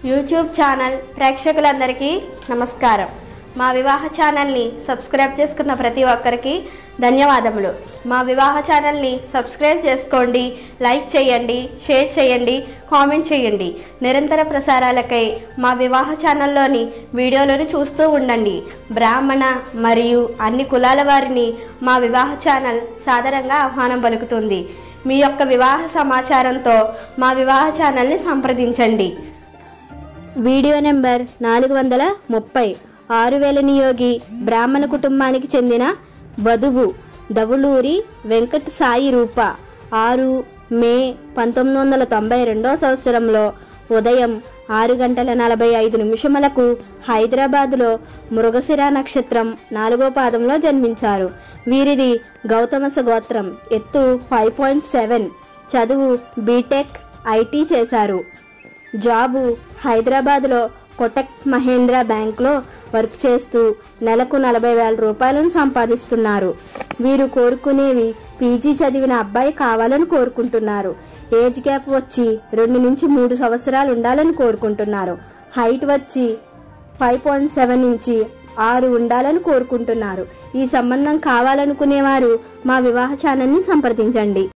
YouTube channel ప్రేక్షకులందరికీ నమస్కారం మా వివాహ ఛానల్ని సబ్స్క్రైబ్ చేసుకున్న ప్రతి ఒక్కరికి ధన్యవాదములు మా వివాహ ఛానల్ని సబ్స్క్రైబ్ చేసుకోండి లైక్ చేయండి షేర్ చేయండి కామెంట్ చేయండి నిరంతర ప్రసారాలకై మా వివాహ ఛానల్లోని వీడియోలను చూస్తూ ఉండండి బ్రాహ్మణ మరియు అన్ని కులాల వారిని మా వివాహ ఛానల్ సాదరంగా ఆహ్వానం పలుకుతుంది మీ యొక్క వివాహ సమాచారంతో మా వివాహ ఛానల్ని సంప్రదించండి వీడియో నెంబర్ నాలుగు వందల ముప్పై ఆరు వేల నియోగి బ్రాహ్మణ కుటుంబానికి చెందిన వధువు దవులూరి వెంకట సాయి రూప ఆరు మే పంతొమ్మిది వందల తొంభై రెండో సంవత్సరంలో ఉదయం ఆరు గంటల నలభై ఐదు నిమిషములకు హైదరాబాదులో మృగశిర నక్షత్రం నాలుగో పాదంలో జన్మించారు వీరిది గౌతమస గోత్రం ఎత్తు ఫైవ్ పాయింట్ సెవెన్ చదువు బీటెక్ ఐటీ చేశారు జాబు హైదరాబాద్లో కొటక్ మహేంద్ర బ్యాంక్లో వర్క్ చేస్తూ నెలకు నలభై వేల రూపాయలను సంపాదిస్తున్నారు వీరు కోరుకునేవి పీజీ చదివిన అబ్బాయి కావాలని కోరుకుంటున్నారు ఏజ్ గ్యాప్ వచ్చి రెండు నుంచి మూడు సంవత్సరాలు ఉండాలని కోరుకుంటున్నారు హైట్ వచ్చి ఫైవ్ పాయింట్ సెవెన్ నుంచి ఆరు ఉండాలని కోరుకుంటున్నారు ఈ సంబంధం కావాలనుకునేవారు మా వివాహ ఛానల్ని సంప్రదించండి